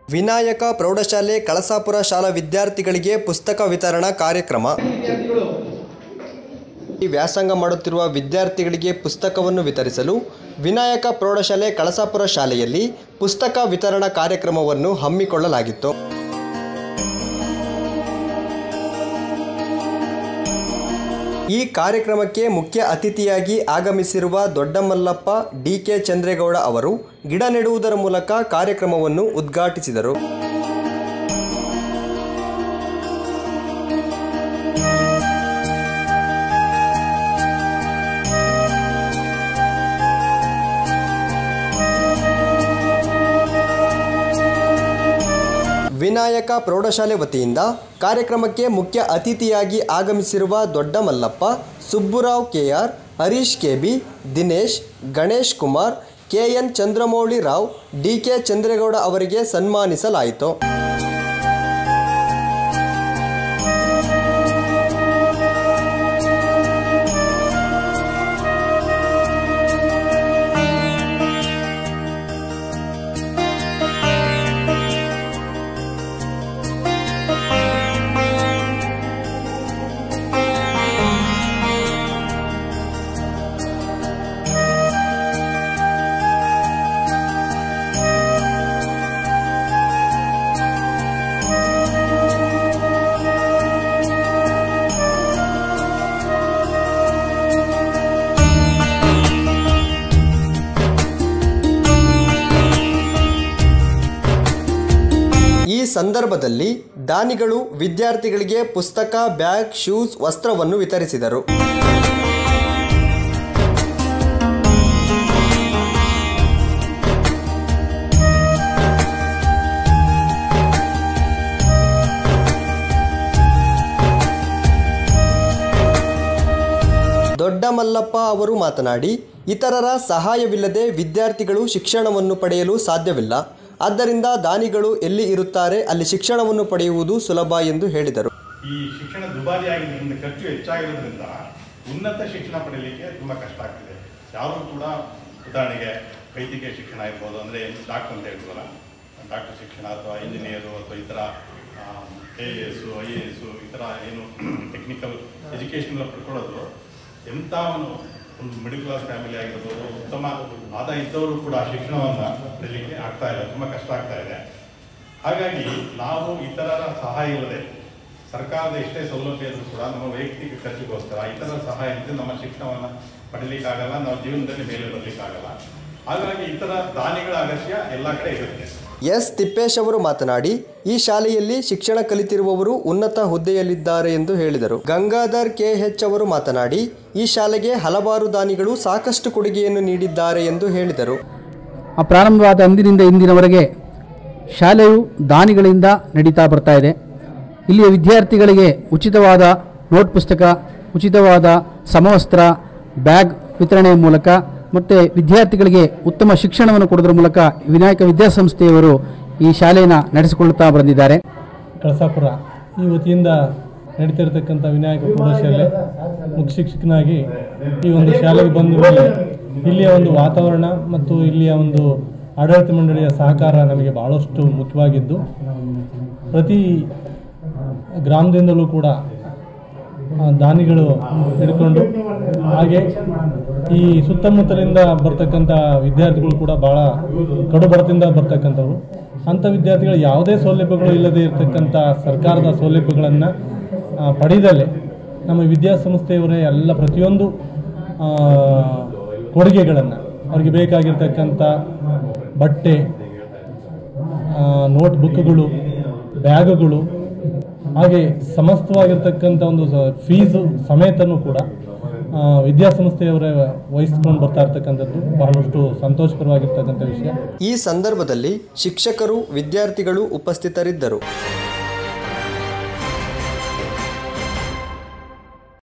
ವಿನಾಯಕ ಪ್ರೌಢಶಾಲೆ ಕಳಸಾಪುರ ಶಾಲಾ ವಿದ್ಯಾರ್ಥಿಗಳಿಗೆ ಪುಸ್ತಕ ವಿತರಣಾ ಕಾರ್ಯಕ್ರಮ ಈ ವ್ಯಾಸಂಗ ಮಾಡುತ್ತಿರುವ ವಿದ್ಯಾರ್ಥಿಗಳಿಗೆ ಪುಸ್ತಕವನ್ನು ವಿತರಿಸಲು ವಿನಾಯಕ ಪ್ರೌಢಶಾಲೆ ಕಳಸಾಪುರ ಶಾಲೆಯಲ್ಲಿ ಪುಸ್ತಕ ವಿತರಣಾ ಕಾರ್ಯಕ್ರಮವನ್ನು ಹಮ್ಮಿಕೊಳ್ಳಲಾಗಿತ್ತು ಈ ಕಾರ್ಯಕ್ರಮಕ್ಕೆ ಮುಖ್ಯ ಅತಿಥಿಯಾಗಿ ಆಗಮಿಸಿರುವ ದೊಡ್ಡಮಲ್ಲಪ್ಪ ಡಿ ಕೆ ಚಂದ್ರೇಗೌಡ ಅವರು ಗಿಡ ನೆಡುವುದರ ಮೂಲಕ ಕಾರ್ಯಕ್ರಮವನ್ನು ಉದ್ಘಾಟಿಸಿದರು ವಿನಾಯಕ ಪ್ರೌಢಶಾಲೆ ವತಿಯಿಂದ ಕಾರ್ಯಕ್ರಮಕ್ಕೆ ಮುಖ್ಯ ಅತಿಥಿಯಾಗಿ ಆಗಮಿಸಿರುವ Dodda Mallappa Subburao KR Harish KB Dinesh Ganesh Kumar KN Chandramouli Rao DK Chandregowda ಅವರಿಗೆ ಸನ್ಮಾನಿಸಲಾಯಿತು ಈ ಸಂದರ್ಭದಲ್ಲಿ ದಾನಿಗಳು ವಿದ್ಯಾರ್ಥಿಗಳಿಗೆ ಪುಸ್ತಕ ಬ್ಯಾಗ್ ಶೂಸ್ ವಸ್ತ್ರವನ್ನು ವಿತರಿಸಿದರು ದೊಡ್ಡ ಮಲ್ಲಪ್ಪ ಅವರು ಮಾತನಾಡಿ ಇತರರ ಸಹಾಯವಿಲ್ಲದೆ ವಿದ್ಯಾರ್ಥಿಗಳು ಶಿಕ್ಷಣವನ್ನು ಪಡೆಯಲು ಸಾಧ್ಯವಿಲ್ಲ ಆದ್ದರಿಂದ ದಾನಿಗಳು ಎಲ್ಲಿ ಇರುತ್ತಾರೆ ಅಲ್ಲಿ ಶಿಕ್ಷಣವನ್ನು ಪಡೆಯುವುದು ಸುಲಭ ಎಂದು ಹೇಳಿದರು ಈ ಶಿಕ್ಷಣ ದುಬಾರಿಯಾಗಿದ್ದರಿಂದ ಖರ್ಚು ಹೆಚ್ಚಾಗಿರೋದ್ರಿಂದ ಉನ್ನತ ಶಿಕ್ಷಣ ಪಡೆಯಲಿಕ್ಕೆ ತುಂಬ ಕಷ್ಟ ಆಗ್ತಿದೆ ಯಾರು ಕೂಡ ಉದಾಹರಣೆಗೆ ವೈದ್ಯಕೀಯ ಶಿಕ್ಷಣ ಇರ್ಬೋದು ಅಂದರೆ ಡಾಕ್ಟರ್ ಅಂತ ಹೇಳ್ಬೋದಲ್ಲ ಡಾಕ್ಟರ್ ಶಿಕ್ಷಣ ಅಥವಾ ಇಂಜಿನಿಯರು ಅಥವಾ ಈ ಥರ K A S I A S ಈ ಥರ ಏನು ಟೆಕ್ನಿಕಲ್ ಎಜುಕೇಷನ್ ಎಲ್ಲ ಪಡ್ಕೊಳ್ಳೋದು ಎಂಥ ಒಂದು ಒಂದು ಮಿಡಲ್ ಕ್ಲಾಸ್ ಫ್ಯಾಮಿಲಿ ಆಗಿರ್ಬೋದು ಉತ್ತಮ ಆದಾಯ ಇದ್ದವರು ಕೂಡ ಶಿಕ್ಷಣವನ್ನು ಪಡೆಯಲಿಕ್ಕೆ ಆಗ್ತಾ ಇಲ್ಲ ತುಂಬ ಕಷ್ಟ ಆಗ್ತಾ ಇದೆ ಹಾಗಾಗಿ ನಾವು ಇತರರ ಸಹಾಯ ಇಲ್ಲದೆ ಸರ್ಕಾರದ ಎಷ್ಟೇ ಸೌಲಭ್ಯ ಇದ್ರೂ ಕೂಡ ನಮ್ಮ ವೈಯಕ್ತಿಕ ಖರ್ಚಿಗೋಸ್ಕರ ಇತರ ಸಹಾಯ ಇಲ್ಲದೆ ನಮ್ಮ ಶಿಕ್ಷಣವನ್ನು ಪಡೀಲಿಕ್ಕಾಗಲ್ಲ ನಾವು ಜೀವನದಲ್ಲಿ ಮೇಲೆ ಬರಲಿಕ್ಕಾಗಲ್ಲ ಹಾಗಾಗಿ ಇತರ ದಾನಿಗಳ ಅಗತ್ಯ ಎಲ್ಲ ಕಡೆ ಇರುತ್ತೆ ಎಸ್ ತಿಪ್ಪೇಶ್ ಅವರು ಮಾತನಾಡಿ ಈ ಶಾಲೆಯಲ್ಲಿ ಶಿಕ್ಷಣ ಕಲಿತಿರುವವರು ಉನ್ನತ ಹುದ್ದೆಯಲ್ಲಿದ್ದಾರೆ ಎಂದು ಹೇಳಿದರು ಗಂಗಾಧರ್ ಕೆ ಎಚ್ ಅವರು ಮಾತನಾಡಿ ಈ ಶಾಲೆಗೆ ಹಲವಾರು ದಾನಿಗಳು ಸಾಕಷ್ಟು ಕೊಡುಗೆಯನ್ನು ನೀಡಿದ್ದಾರೆ ಎಂದು ಹೇಳಿದರು ಆ ಪ್ರಾರಂಭವಾದ ಅಂದಿನಿಂದ ಇಂದಿನವರೆಗೆ ಶಾಲೆಯು ದಾನಿಗಳಿಂದ ನಡೀತಾ ಬರ್ತಾ ಇದೆ ಇಲ್ಲಿಯ ವಿದ್ಯಾರ್ಥಿಗಳಿಗೆ ಉಚಿತವಾದ ನೋಟ್ ಪುಸ್ತಕ ಉಚಿತವಾದ ಸಮವಸ್ತ್ರ ಬ್ಯಾಗ್ ವಿತರಣೆಯ ಮೂಲಕ ಮತ್ತು ವಿದ್ಯಾರ್ಥಿಗಳಿಗೆ ಉತ್ತಮ ಶಿಕ್ಷಣವನ್ನು ಕೊಡೋದ್ರ ಮೂಲಕ ವಿನಾಯಕ ವಿದ್ಯಾಸಂಸ್ಥೆಯವರು ಈ ಶಾಲೆಯನ್ನು ನಡೆಸಿಕೊಳ್ಳುತ್ತಾ ಬಂದಿದ್ದಾರೆ ಕಳಸಾಪುರ ಈ ವತಿಯಿಂದ ನಡೀತಿರ್ತಕ್ಕಂಥ ವಿನಾಯಕ ಪ್ರೌಢಶಾಲೆ ಮುಖ್ಯ ಶಿಕ್ಷಕನಾಗಿ ಈ ಒಂದು ಶಾಲೆಗೆ ಬಂದ ಮೇಲೆ ಇಲ್ಲಿಯ ಒಂದು ವಾತಾವರಣ ಮತ್ತು ಇಲ್ಲಿಯ ಒಂದು ಆಡಳಿತ ಮಂಡಳಿಯ ಸಹಕಾರ ನಮಗೆ ಬಹಳಷ್ಟು ಮುಖ್ಯವಾಗಿದ್ದು ಪ್ರತಿ ಗ್ರಾಮದಿಂದಲೂ ಕೂಡ ಆ, ದಾನಿಗಳು ಹಿಡ್ಕೊಂಡು ಹಾಗೆ ಈ ಸುತ್ತಮುತ್ತಲಿಂದ ಬರ್ತಕ್ಕಂಥ ವಿದ್ಯಾರ್ಥಿಗಳು ಕೂಡ ಭಾಳ ಕಡು ಬಡತಿಂದ ಬರ್ತಕ್ಕಂಥವ್ರು ಅಂಥ ವಿದ್ಯಾರ್ಥಿಗಳು ಯಾವುದೇ ಸೌಲಭ್ಯಗಳು ಇಲ್ಲದೆ ಇರತಕ್ಕಂಥ ಸರ್ಕಾರದ ಸೌಲಭ್ಯಗಳನ್ನು ಪಡೆದಲ್ಲೇ ನಮ್ಮ ವಿದ್ಯಾಸಂಸ್ಥೆಯವರೇ ಎಲ್ಲ ಪ್ರತಿಯೊಂದು ಆ, ಕೊಡುಗೆಗಳನ್ನು ಅವ್ರಿಗೆ ಬೇಕಾಗಿರ್ತಕ್ಕಂಥ ಬಟ್ಟೆ ನೋಟ್ ಬುಕ್ಗಳು ಬ್ಯಾಗುಗಳು ಹಾಗೆ ಸಮಸ್ತವಾಗಿರ್ತಕ್ಕಂಥ ಒಂದು ಸ- ಫೀಸು ಸಮೇತನೂ ಕೂಡ ಆ, ವಿದ್ಯಾಸಂಸ್ಥೆಯವರೇ ವಹಿಸ್ಕೊಂಡು ಬರ್ತಾ ಇರ್ತಕ್ಕಂಥದ್ದು ಬಹಳಷ್ಟು ಸಂತೋಷಕರವಾಗಿರ್ತಕ್ಕಂಥ ವಿಷಯ ಈ ಸಂದರ್ಭದಲ್ಲಿ ಶಿಕ್ಷಕರು ವಿದ್ಯಾರ್ಥಿಗಳು ಉಪಸ್ಥಿತರಿದ್ದರು